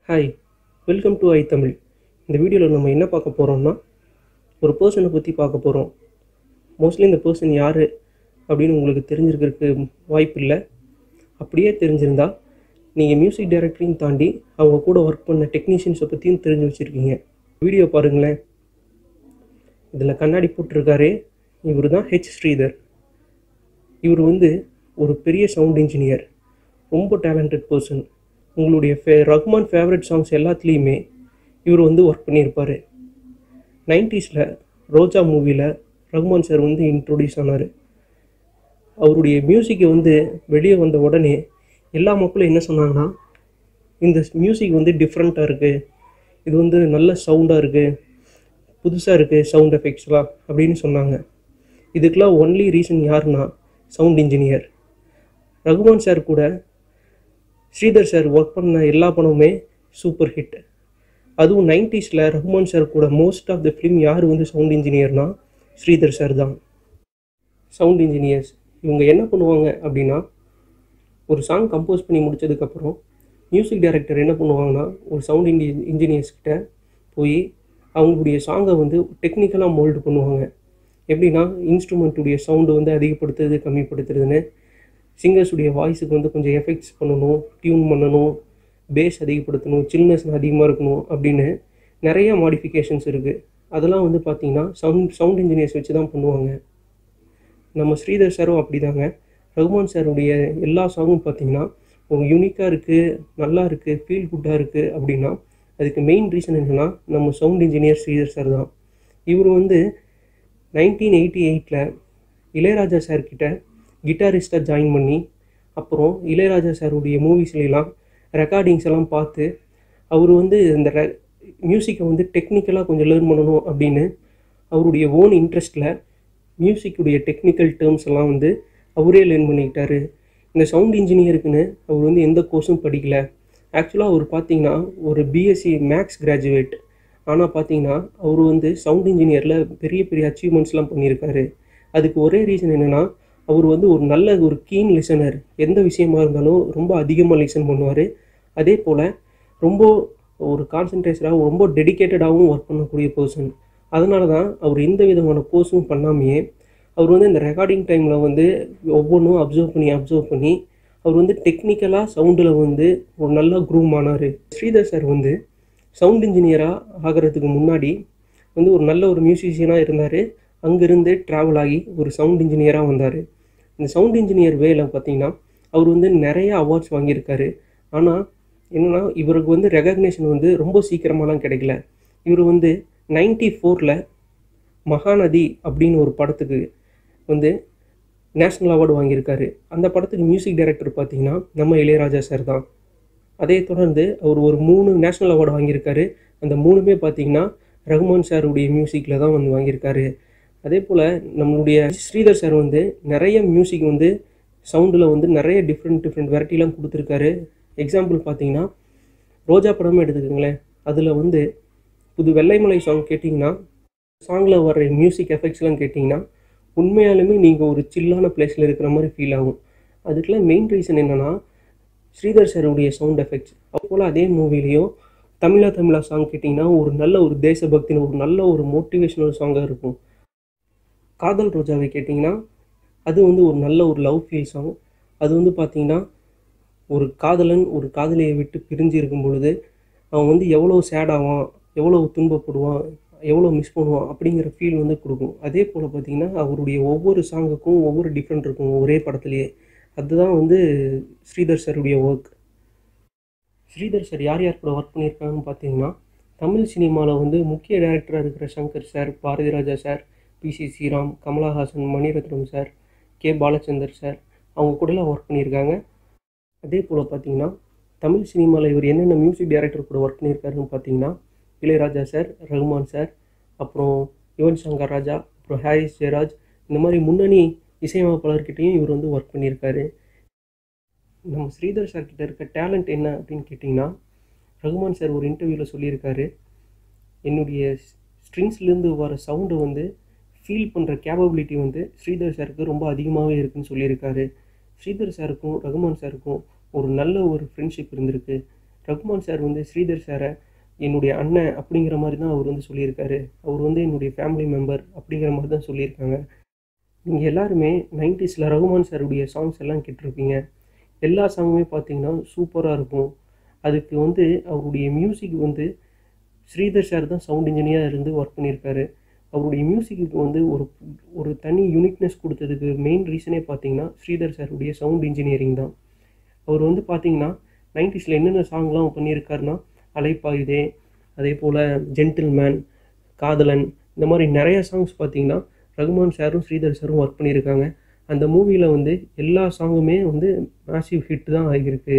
hi welcome to I Tamil இந்த வீடியோவில் நம்ம என்ன பார்க்க போகிறோம்னா ஒரு பர்சனை பற்றி பார்க்க போகிறோம் மோஸ்ட்லி இந்த பர்சன் யார் அப்படின்னு உங்களுக்கு தெரிஞ்சிருக்கிறதுக்கு வாய்ப்பு இல்லை அப்படியே தெரிஞ்சிருந்தா நீங்கள் மியூசிக் டைரக்டரையும் தாண்டி அவங்க கூட ஒர்க் பண்ண டெக்னீஷியன்ஸை பற்றியும் தெரிஞ்சு வச்சுருக்கீங்க வீடியோ பாருங்களேன் இதில் கண்ணாடி போட்டிருக்காரு இவர் தான் ஹெச் ஸ்ரீதர் இவர் வந்து ஒரு பெரிய சவுண்ட் இன்ஜினியர் ரொம்ப டேலண்டட் பர்சன் உங்களுடைய ஃபே ரஹ்மான் ஃபேவரட் சாங்ஸ் எல்லாத்துலேயுமே இவர் வந்து ஒர்க் பண்ணியிருப்பார் நைன்டிஸில் ரோஜா மூவியில் ரஹ்மான் சார் வந்து இன்ட்ரோடியூஸ் ஆனார் அவருடைய மியூசிக்கை வந்து வெளியே வந்த உடனே எல்லா மக்களும் என்ன சொன்னாங்கன்னா இந்த மியூசிக் வந்து டிஃப்ரெண்ட்டாக இருக்குது இது வந்து நல்ல சவுண்டாக இருக்குது புதுசாக இருக்குது சவுண்ட் எஃபெக்ட்ஸ்லாம் அப்படின்னு சொன்னாங்க இதுக்கெலாம் ஒன்லி ரீசன் யாருன்னா சவுண்ட் இன்ஜினியர் ரகுமான் சார் கூட ஸ்ரீதர் சார் ஒர்க் பண்ண எல்லா படமுமே சூப்பர் ஹிட் அதுவும் நைன்டிஸில் ரஹ்மான் சார் கூட மோஸ்ட் ஆஃப் த ஃபிலிம் யார் வந்து சவுண்ட் இன்ஜினியர்னா ஸ்ரீதர் சார் தான் சவுண்ட் இன்ஜினியர்ஸ் இவங்க என்ன பண்ணுவாங்க அப்படின்னா ஒரு சாங் கம்போஸ் பண்ணி முடிச்சதுக்கப்புறம் மியூசிக் டைரக்டர் என்ன பண்ணுவாங்கன்னா ஒரு சவுண்ட் இன்டி இன்ஜினியர்ஸ் கிட்ட போய் அவங்களுடைய சாங்கை வந்து டெக்னிக்கலாக மோல்டு பண்ணுவாங்க எப்படின்னா இன்ஸ்ட்ருமெண்ட்டுடைய சவுண்டு வந்து அதிகப்படுத்துறது கம்மிப்படுத்துறதுன்னு சிங்கர்ஸுடைய வாய்ஸுக்கு வந்து கொஞ்சம் எஃபெக்ட்ஸ் பண்ணணும் டியூன் பண்ணணும் பேஸ் அதிகப்படுத்தணும் சில்னஸ் அதிகமாக இருக்கணும் அப்படின்னு நிறைய மாடிஃபிகேஷன்ஸ் இருக்குது அதெல்லாம் வந்து பார்த்திங்கன்னா சவுண்ட் சவுண்ட் இன்ஜினியர்ஸ் வச்சு தான் பண்ணுவாங்க நம்ம ஸ்ரீதர் சாரும் அப்படிதாங்க ரகுமான் சாருடைய எல்லா சாங்கும் பார்த்தீங்கன்னா ஒரு யூனிக்காக இருக்குது நல்லா இருக்குது ஃபீல் குட்டாக இருக்குது அப்படின்னா அதுக்கு மெயின் ரீசன் என்னென்னா நம்ம சவுண்ட் இன்ஜினியர் ஸ்ரீதர் சார் தான் இவர் வந்து நைன்டீன் எயிட்டி எயிட்டில் இளையராஜா சார்கிட்ட கிட்டாரிஸ்ட்டாக ஜாயின் பண்ணி அப்புறம் இளையராஜா சாருடைய மூவிஸ்லாம் ரெக்கார்டிங்ஸ் எல்லாம் பார்த்து அவர் வந்து இந்த ரெ மியூசிக்கை வந்து டெக்னிக்கலாக கொஞ்சம் லேர்ன் பண்ணணும் அப்படின்னு அவருடைய ஓன் இன்ட்ரெஸ்ட்டில் மியூசிக்குடைய டெக்னிக்கல் டேர்ம்ஸ் எல்லாம் வந்து அவரே லேர்ன் பண்ணிக்கிட்டாரு இந்த சவுண்ட் இன்ஜினியருக்குன்னு அவர் வந்து எந்த கோர்ஸும் படிக்கல ஆக்சுவலாக அவர் பார்த்தீங்கன்னா ஒரு பிஎஸ்சி மேக்ஸ் கிராஜுவேட் ஆனால் பார்த்தீங்கன்னா அவர் வந்து சவுண்ட் இன்ஜினியரில் பெரிய பெரிய அச்சீவ்மெண்ட்ஸ்லாம் பண்ணியிருக்காரு அதுக்கு ஒரே ரீசன் என்னென்னா அவர் வந்து ஒரு நல்ல ஒரு கீன் லிசனர் எந்த விஷயமா இருந்தாலும் ரொம்ப அதிகமாக லிசன் பண்ணுவார் அதே போல் ரொம்ப ஒரு கான்சன்ட்ரேஷனாக ரொம்ப டெடிக்கேட்டடாகவும் ஒர்க் பண்ணக்கூடிய பர்சன் அதனால தான் அவர் எந்த விதமான கோர்ஸும் பண்ணாமையே அவர் வந்து இந்த ரெக்கார்டிங் டைமில் வந்து ஒவ்வொன்றும் அப்சர்வ் பண்ணி அப்சர்வ் பண்ணி அவர் வந்து டெக்னிக்கலாக சவுண்டில் வந்து ஒரு நல்ல க்ரூம் ஆனார் ஸ்ரீதர் சார் வந்து சவுண்ட் இன்ஜினியராக ஆகிறதுக்கு முன்னாடி வந்து ஒரு நல்ல ஒரு மியூசிஷியனாக இருந்தார் அங்கேருந்து ட்ராவல் ஆகி ஒரு சவுண்ட் இன்ஜினியராக வந்தார் இந்த சவுண்ட் இன்ஜினியர் வேல பார்த்தீங்கன்னா அவர் வந்து நிறைய அவார்ட்ஸ் வாங்கியிருக்காரு ஆனால் என்னென்னா இவருக்கு வந்து ரெகக்னேஷன் வந்து ரொம்ப சீக்கிரமாலாம் கிடைக்கல இவர் வந்து நைன்டி ஃபோரில் மகாநதி அப்படின்னு ஒரு படத்துக்கு வந்து நேஷ்னல் அவார்டு வாங்கியிருக்காரு அந்த படத்துக்கு மியூசிக் டைரக்டர் பார்த்தீங்கன்னா நம்ம இளையராஜா சார் தான் அதே தொடர்ந்து அவர் ஒரு மூணு நேஷ்னல் அவார்டு வாங்கியிருக்காரு அந்த மூணுமே பார்த்தீங்கன்னா ரகுமான் சாருடைய மியூசிக்கில் தான் வந்து வாங்கியிருக்காரு அதே போல் நம்மளுடைய ஸ்ரீதர் சார் வந்து நிறைய மியூசிக் வந்து சவுண்டில் வந்து நிறைய டிஃப்ரெண்ட் டிஃப்ரெண்ட் வெரைட்டிலாம் கொடுத்துருக்காரு எக்ஸாம்பிள் பார்த்தீங்கன்னா ரோஜா படமே எடுத்துக்கோங்களேன் அதில் வந்து புது வெள்ளைமலை சாங் கேட்டிங்கன்னா சாங்கில் வர மியூசிக் எஃபெக்ட்ஸ்லாம் கேட்டிங்கன்னா உண்மையாலுமே நீங்கள் ஒரு சில்லான பிளேஸில் இருக்கிற மாதிரி ஃபீல் ஆகும் அதுக்கெலாம் மெயின் ரீசன் என்னென்னா ஸ்ரீதர் சாருடைய சவுண்ட் எஃபெக்ட்ஸ் அப்போல் அதே மூவிலையும் தமிழா தமிழா சாங் கேட்டிங்கன்னா ஒரு நல்ல ஒரு தேசபக்தின்னு ஒரு நல்ல ஒரு மோட்டிவேஷனல் சாங்காக இருக்கும் காதல் ரோஜாவை கேட்டிங்கன்னா அது வந்து ஒரு நல்ல ஒரு லவ் ஃபீல் சாங் அது வந்து பார்த்திங்கன்னா ஒரு காதலன் ஒரு காதலியை விட்டு பிரிஞ்சு இருக்கும் பொழுது அவன் வந்து எவ்வளோ சேட் ஆவான் எவ்வளோ துன்பப்படுவான் எவ்வளோ மிஸ் பண்ணுவான் அப்படிங்கிற ஃபீல் வந்து கொடுக்கும் அதே போல் பார்த்திங்கன்னா அவருடைய ஒவ்வொரு சாங்குக்கும் ஒவ்வொரு டிஃப்ரெண்ட் இருக்கும் ஒரே படத்துலையே அதுதான் வந்து ஸ்ரீதர் சாருடைய ஒர்க் ஸ்ரீதர் சார் யார் யார் கூட ஒர்க் பண்ணியிருக்காங்கன்னு பார்த்தீங்கன்னா தமிழ் சினிமாவில் வந்து முக்கிய டைரக்டராக இருக்கிற Shankar sir Bharathi Raja sir P C Sriram Kamalahasan Maniratnam sir K Balachander sir அவங்க கூடலாம் ஒர்க் பண்ணியிருக்காங்க அதே போல் பார்த்தீங்கன்னா தமிழ் சினிமாவில் இவர் என்னென்ன மியூசிக் டைரக்டர் கூட ஒர்க் பண்ணியிருக்காருன்னு பார்த்தீங்கன்னா இளையராஜா சார் ரகுமான் சார் அப்புறம் யுவன் சங்கர் ராஜா அப்புறம் ஹாரிஸ் ஜெயராஜ் இந்த மாதிரி முன்னணி இசையமைப்பாளர்கிட்டையும் இவர் வந்து ஒர்க் பண்ணியிருக்காரு நம்ம ஸ்ரீதர் சார் கிட்ட இருக்க டேலண்ட் என்ன அப்படின்னு கேட்டிங்கன்னா ரகுமான் சார் ஒரு இன்டர்வியூவில் சொல்லியிருக்காரு என்னுடைய ஸ்ட்ரிங்ஸ்லேருந்து வர சவுண்டை வந்து ஃபீல் பண்ணுற கேப்பபிலிட்டி வந்து ஸ்ரீதர் சாருக்கு ரொம்ப அதிகமாகவே இருக்குன்னு சொல்லியிருக்காரு ஸ்ரீதர் சாருக்கும் ரகுமான் சாருக்கும் ஒரு நல்ல ஒரு ஃப்ரெண்ட்ஷிப் இருந்திருக்கு ரகுமான் சார் வந்து ஸ்ரீதர் சாரை என்னுடைய அண்ணன் அப்படிங்கிற மாதிரி தான் அவர் வந்து சொல்லியிருக்காரு அவர் வந்து என்னுடைய ஃபேமிலி மெம்பர் அப்படிங்கிற மாதிரி தான் சொல்லியிருக்காங்க நீங்கள் எல்லாருமே நைன்டிஸில் ரகுமான் சாருடைய சாங்ஸ் எல்லாம் கேட்டிருப்பீங்க எல்லா சாங்குமே பார்த்தீங்கன்னா சூப்பராக இருக்கும் அதுக்கு வந்து அவருடைய மியூசிக் வந்து ஸ்ரீதர் சார் தான் சவுண்ட் இன்ஜினியராக இருந்து ஒர்க் பண்ணியிருக்காரு அவருடைய மியூசிக்கு வந்து ஒரு ஒரு தனி யூனிக்னஸ் கொடுத்ததுக்கு மெயின் ரீசனே பார்த்தீங்கன்னா ஸ்ரீதர் சாருடைய சவுண்ட் இன்ஜினியரிங் தான் அவர் வந்து பார்த்தீங்கன்னா நைன்டிஸில் என்னென்ன சாங்லாம் பண்ணியிருக்காருன்னா அலைப்பாயுதே அதே போல் ஜென்டில்மேன் காதலன் இந்த மாதிரி நிறைய சாங்ஸ் பார்த்தீங்கன்னா ரகுமான் சாரும் ஸ்ரீதர் சாரும் ஒர்க் பண்ணியிருக்காங்க அந்த மூவியில் வந்து எல்லா சாங்குமே வந்து மேசிவ் ஹிட் தான் ஆகியிருக்கு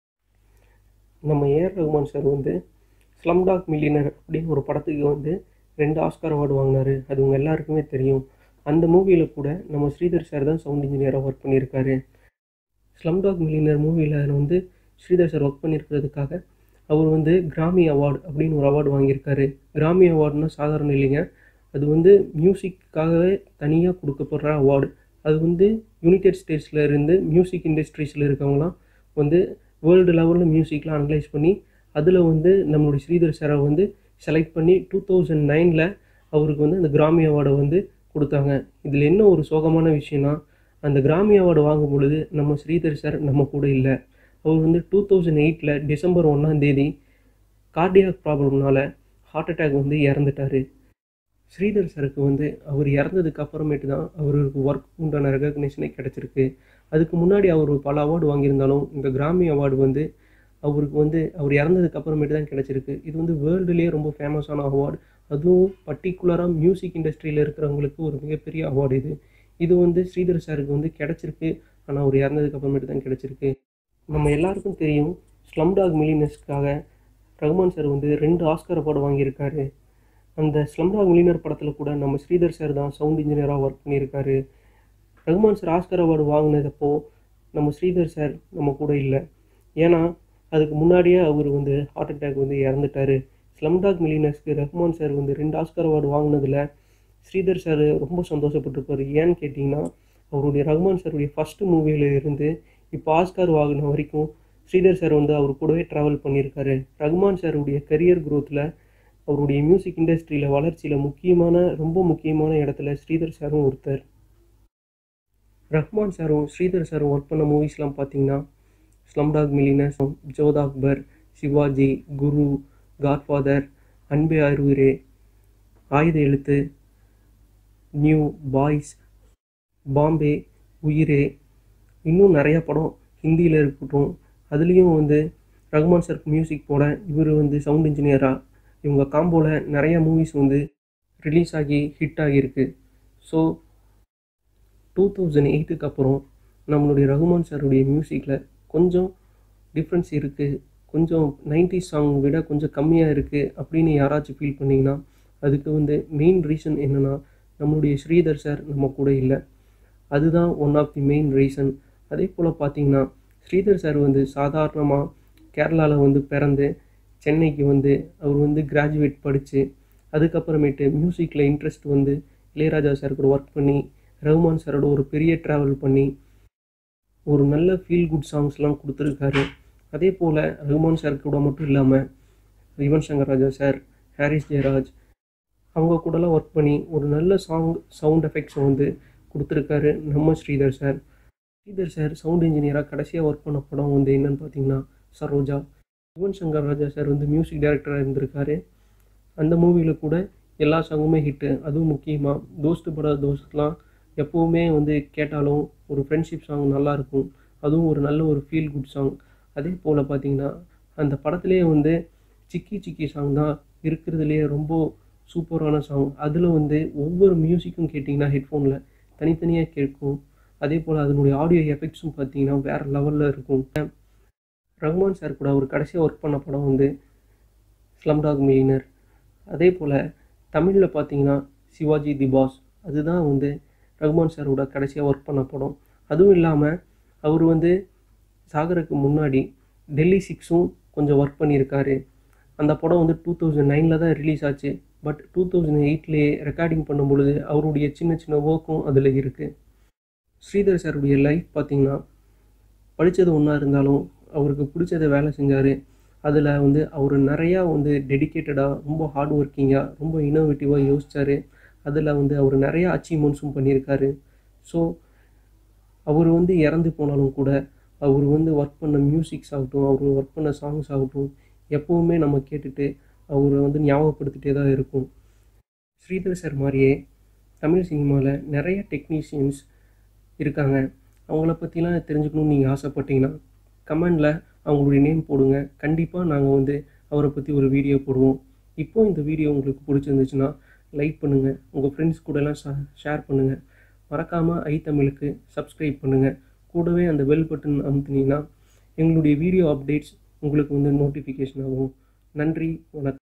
நம்ம ஏஆர் ரகுமான் சார் வந்து ஸ்லம்டாக் மில்லியனர் அப்படின்னு ஒரு படத்துக்கு வந்து ரெண்டு ஆஸ்கார் அவார்டு வாங்கினாரு அது உங்கள் எல்லாருக்குமே தெரியும் அந்த மூவியில் கூட நம்ம ஸ்ரீதர் சார் தான் சவுண்ட் இன்ஜினியராக ஒர்க் பண்ணியிருக்காரு ஸ்லம்டாக் மில்லியனர் மூவியில் வந்து ஸ்ரீதர் சார் ஒர்க் பண்ணியிருக்கிறதுக்காக அவர் வந்து கிராமி அவார்டு அப்படின்னு ஒரு அவார்டு வாங்கியிருக்காரு கிராமி அவார்டுனா சாதாரண இல்லைங்க அது வந்து மியூசிக்காகவே தனியாக கொடுக்கப்படுற அவார்டு அது வந்து யுனைடெட் ஸ்டேட்ஸில் இருந்து மியூசிக் இண்டஸ்ட்ரீஸில் இருக்கவங்களாம் வந்து வேர்ல்டு லெவலில் மியூசிக்லாம் அனலைஸ் பண்ணி அதில் வந்து நம்மளுடைய ஸ்ரீதர் சாரை வந்து செலக்ட் பண்ணி டூ தௌசண்ட் நைனில் அவருக்கு வந்து அந்த கிராமி அவார்டை வந்து கொடுத்தாங்க இதில் என்ன ஒரு சோகமான விஷயம்னா அந்த கிராமி அவார்டு வாங்கும் பொழுது நம்ம ஸ்ரீதர் சார் நம்ம கூட இல்லை அவர் வந்து டூ தௌசண்ட் எயிட்டில் டிசம்பர் ஒன்றாம் தேதி கார்டியாக் ப்ராப்ளம்னால ஹார்ட் அட்டாக் வந்து இறந்துட்டார் ஸ்ரீதர் சாருக்கு வந்து அவர் இறந்ததுக்கு அப்புறமேட்டு தான் அவருக்கு ஒர்க் உண்டான ரெகக்னேஷனே கிடச்சிருக்கு அதுக்கு முன்னாடி அவர் பல அவார்டு வாங்கியிருந்தாலும் இந்த கிராமி அவார்டு வந்து அவருக்கு வந்து அவர் இறந்ததுக்கு அப்புறமேட்டு தான் கிடச்சிருக்கு இது வந்து வேர்ல்டுலேயே ரொம்ப ஃபேமஸான அவார்டு அதுவும் பர்டிகுலராக மியூசிக் இண்டஸ்ட்ரியில் இருக்கிறவங்களுக்கு ஒரு மிகப்பெரிய அவார்டு இது இது வந்து ஸ்ரீதர் சாருக்கு வந்து கிடச்சிருக்கு ஆனால் அவர் இறந்ததுக்கு அப்புறமேட்டு தான் கிடச்சிருக்கு நம்ம எல்லாருக்கும் தெரியும் ஸ்லம்டாக் மில்லினர்ஸ்க்காக ரகுமான் சார் வந்து ரெண்டு ஆஸ்கர் அவார்டு வாங்கியிருக்காரு அந்த ஸ்லம்டாக் மில்லினர் படத்தில் கூட நம்ம ஸ்ரீதர் சார் தான் சவுண்ட் இன்ஜினியராக ஒர்க் பண்ணியிருக்காரு ரகுமான் சார் ஆஸ்கர் அவார்டு வாங்கினதப்போ நம்ம ஸ்ரீதர் சார் நம்ம கூட இல்லை ஏன்னா அதுக்கு முன்னாடியே அவர் வந்து ஹார்ட் அட்டாக் வந்து இறந்துட்டார் ஸ்லம்டாக் மில்லினர்ஸ்க்கு ரஹ்மான் சார் வந்து ரெண்டு ஆஸ்கர் அவார்டு வாங்கினதில் ஸ்ரீதர் சார் ரொம்ப சந்தோஷப்பட்டிருப்பார் ஏன்னு கேட்டிங்கன்னா அவருடைய ரஹ்மான் சாருடைய ஃபஸ்ட்டு மூவியில் இருந்து இப்போ ஆஸ்கார் வாங்கின வரைக்கும் ஸ்ரீதர் சார் வந்து அவர் கூடவே ட்ராவல் பண்ணியிருக்காரு ரஹ்மான் சாருடைய கரியர் க்ரோத்தில் அவருடைய மியூசிக் இண்டஸ்ட்ரியில் வளர்ச்சியில் முக்கியமான ரொம்ப முக்கியமான இடத்துல ஸ்ரீதர் சாரும் ஒருத்தர் ரஹ்மான் சாரும் ஸ்ரீதர் சாரும் ஒர்க் பண்ண மூவிஸ்லாம் பார்த்தீங்கன்னா slumdog millionaires Jodhaa Akbar Sivaji Guru Godfather Anbe Aaruyire ஆயுத எழுத்து நியூ பாய்ஸ் பாம்பே உயிரே இன்னும் நிறையா படம் ஹிந்தியில் இருக்கட்டும் அதுலேயும் வந்து ரகுமான் சார் மியூசிக் போட இவர் வந்து சவுண்ட் இன்ஜினியராக இவங்க காம்போவில் நிறைய மூவிஸ் வந்து ரிலீஸ் ஆகி ஹிட் ஆகியிருக்கு ஸோ டூ தௌசண்ட் எயிட்டுக்கு அப்புறம் நம்மளுடைய ரகுமான் சாருடைய மியூசிக்கில் கொஞ்சம் டிஃப்ரென்ஸ் இருக்குது கொஞ்சம் நைன்டி சாங் விட கொஞ்சம் கம்மியாக இருக்குது அப்படின்னு யாராச்சும் ஃபீல் பண்ணிங்கன்னா அதுக்கு வந்து மெயின் ரீசன் என்னென்னா நம்மளுடைய ஸ்ரீதர் சார் நம்ம கூட இல்லை அதுதான் one of the main reason அதே போல் பார்த்தீங்கன்னா ஸ்ரீதர் சார் வந்து சாதாரணமாக கேரளாவில் வந்து பிறந்து சென்னைக்கு வந்து அவர் வந்து கிராஜுவேட் படித்து அதுக்கப்புறமேட்டு மியூசிக்கில் இன்ட்ரெஸ்ட் வந்து இளையராஜா சார் கூட ஒர்க் பண்ணி ரகுமான் சாரோட ஒரு பெரிய ட்ராவல் பண்ணி ஒரு நல்ல ஃபீல் குட் சாங்ஸ்லாம் கொடுத்துருக்காரு அதே போல் ரகுமான் சார் கூட மட்டும் இல்லாமல் யுவன் சங்கர் ராஜா சார் ஹாரிஸ் ஜெயராஜ் அவங்க கூடலாம் ஒர்க் பண்ணி ஒரு நல்ல சாங் சவுண்ட் எஃபெக்ட்ஸை வந்து கொடுத்துருக்காரு நம்ம Sridhar sir Sridhar sir sound இன்ஜினியராக கடைசியாக ஒர்க் பண்ண படம் வந்து என்னன்னு பார்த்தீங்கன்னா சரோஜா யுவன் சங்கர் ராஜா சார் வந்து மியூசிக் டைரக்டராக இருந்திருக்காரு அந்த மூவியில் கூட எல்லா சாங்குமே ஹிட்டு அதுவும் முக்கியமாக தோஸ்து பட தோஸ்த்லாம் எப்போவுமே வந்து கேட்டாலும் ஒரு ஃப்ரெண்ட்ஷிப் சாங் நல்லாயிருக்கும் அதுவும் ஒரு நல்ல ஒரு ஃபீல் குட் சாங் அதே போல் பார்த்தீங்கன்னா அந்த படத்துலேயே வந்து சிக்கி சிக்கி சாங் தான் இருக்கிறதுலையே ரொம்ப சூப்பரான சாங் அதில் வந்து ஒவ்வொரு மியூசிக்கும் கேட்டிங்கன்னா ஹெட்ஃபோனில் தனித்தனியாக கேட்கும் அதே போல் அதனுடைய ஆடியோ எஃபெக்ட்ஸும் பார்த்தீங்கன்னா வேறு லெவலில் இருக்கும் ரஹ்மான் சார் கூட அவர் கடைசியாக ஒர்க் பண்ண படம் வந்து ஸ்லம்டாக் மில்லினர் அதே போல் தமிழில் பார்த்தீங்கன்னா சிவாஜி தி பாஸ் அதுதான் வந்து ரகுமான் சாரோட கடைசியாக ஒர்க் பண்ண படம் அதுவும் இல்லாமல் அவர் வந்து சாகருக்கு முன்னாடி டெல்லி சிக்ஸும் கொஞ்சம் ஒர்க் பண்ணியிருக்காரு அந்த படம் வந்து டூ தௌசண்ட் நைனில் தான் ரிலீஸ் ஆச்சு பட் டூ தௌசண்ட் எயிட்லேயே ரெக்கார்டிங் பண்ணும் பொழுது அவருடைய சின்ன சின்ன ஒர்க்கும் அதில் இருக்குது ஸ்ரீதர் சாருடைய லைஃப் பார்த்தீங்கன்னா படித்தது ஒன்றா இருந்தாலும் அவருக்கு பிடிச்சதை வேலை செஞ்சார் அதில் வந்து அவர் நிறையா வந்து டெடிக்கேட்டடாக ரொம்ப ஹார்ட் ஒர்க்கிங்காக ரொம்ப இன்னோவேட்டிவாக யோசிச்சார் அதில் வந்து அவர் நிறையா அச்சீவ்மெண்ட்ஸும் பண்ணியிருக்காரு ஸோ அவர் வந்து இறந்து போனாலும் கூட அவர் வந்து ஒர்க் பண்ண மியூசிக்ஸ் ஆகட்டும் அவர் ஒர்க் பண்ண சாங்ஸ் ஆகட்டும் எப்போவுமே நம்ம கேட்டுட்டு அவரை வந்து ஞாபகப்படுத்திட்டே தான் இருக்கும் ஸ்ரீதர் சார் மாதிரியே தமிழ் சினிமாவில் நிறைய டெக்னீஷியன்ஸ் இருக்காங்க அவங்கள பற்றிலாம் தெரிஞ்சுக்கணும்னு நீங்கள் ஆசைப்பட்டீங்கன்னா கமெண்டில் அவங்களுடைய நேம் போடுங்க கண்டிப்பாக நாங்கள் வந்து அவரை பற்றி ஒரு வீடியோ போடுவோம் இப்போ இந்த வீடியோ உங்களுக்கு பிடிச்சிருந்துச்சுன்னா லைக் பண்ணுங்கள் உங்கள் ஃப்ரெண்ட்ஸ் கூடலாம் ஷேர் பண்ணுங்கள் மறக்காமல் ஐ தமிழுக்கு சப்ஸ்கிரைப் பண்ணுங்கள் கூடவே அந்த பெல் பட்டன் அமுத்துனீங்கன்னா எங்களுடைய வீடியோ அப்டேட்ஸ் உங்களுக்கு வந்து நோட்டிஃபிகேஷன் ஆகும் நன்றி வணக்கம்